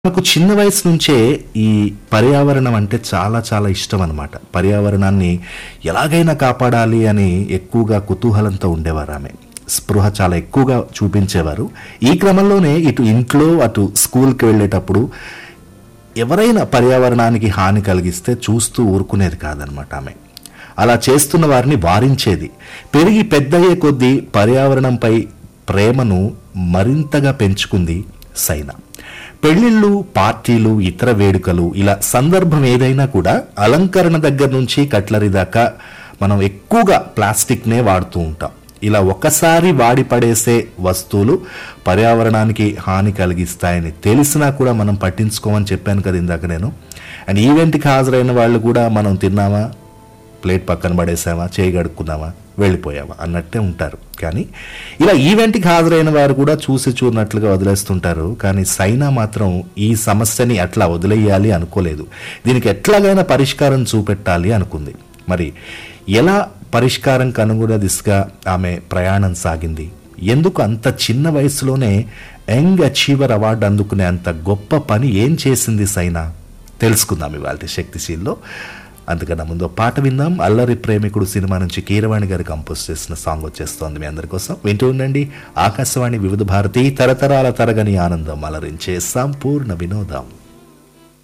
నాకు చిన్న వయసు నుంచే ఈ పర్యావరణం అంటే చాలా చాలా ఇష్టం అనమాట పర్యావరణాన్ని ఎలాగైనా కాపాడాలి అని ఎక్కువగా కుతూహలంతో ఉండేవారు ఆమె స్పృహ చాలా ఎక్కువగా చూపించేవారు ఈ క్రమంలోనే ఇటు ఇంట్లో అటు స్కూల్కి వెళ్ళేటప్పుడు ఎవరైనా పర్యావరణానికి హాని కలిగిస్తే చూస్తూ ఊరుకునేది కాదనమాట ఆమె అలా చేస్తున్న వారిని వారించేది పెరిగి పెద్దయ్యే కొద్దీ పర్యావరణంపై ప్రేమను మరింతగా పెంచుకుంది సైనా పెళ్లిళ్ళు పార్టీలు ఇతర వేడుకలు ఇలా సందర్భం ఏదైనా కూడా అలంకరణ దగ్గర నుంచి కట్లరీ దాకా మనం ఎక్కువగా ప్లాస్టిక్నే వాడుతూ ఉంటాం ఇలా ఒకసారి వాడి పడేసే వస్తువులు పర్యావరణానికి హాని కలిగిస్తాయని తెలిసినా కూడా మనం పట్టించుకోమని చెప్పాను కదా ఇందాక నేను అండ్ ఈవెంట్కి హాజరైన వాళ్ళు కూడా మనం తిన్నామా ప్లేట్ పక్కన పడేసామా చేయి కడుక్కున్నామా వెళ్ళిపోయామా అన్నట్టే ఉంటారు కానీ ఇలా ఈవెంట్కి హాజరైన వారు కూడా చూసి చూడనట్లుగా వదిలేస్తుంటారు కానీ సైనా మాత్రం ఈ సమస్యని అట్లా వదిలేయాలి అనుకోలేదు దీనికి ఎట్లాగైనా పరిష్కారం చూపెట్టాలి అనుకుంది మరి ఎలా పరిష్కారం కనుగొనే దిశగా ఆమె ప్రయాణం సాగింది ఎందుకు అంత చిన్న వయసులోనే యంగ్ అచీవర్ అవార్డు అందుకునే అంత గొప్ప పని ఏం చేసింది సైనా తెలుసుకుందాం ఇవాళ శక్తిశీల్లో అందుకన్నా ముందు ఒక పాట విందాం అల్లరి ప్రేమికుడు సినిమా నుంచి కీరవాణి గారు కంపోజ్ చేసిన సాంగ్ వచ్చేస్తోంది మీ అందరి కోసం వింటూ ఉండండి ఆకాశవాణి వివిధ భారతి తరతరాల తరగని ఆనందం అలరించే సంపూర్ణ వినోదం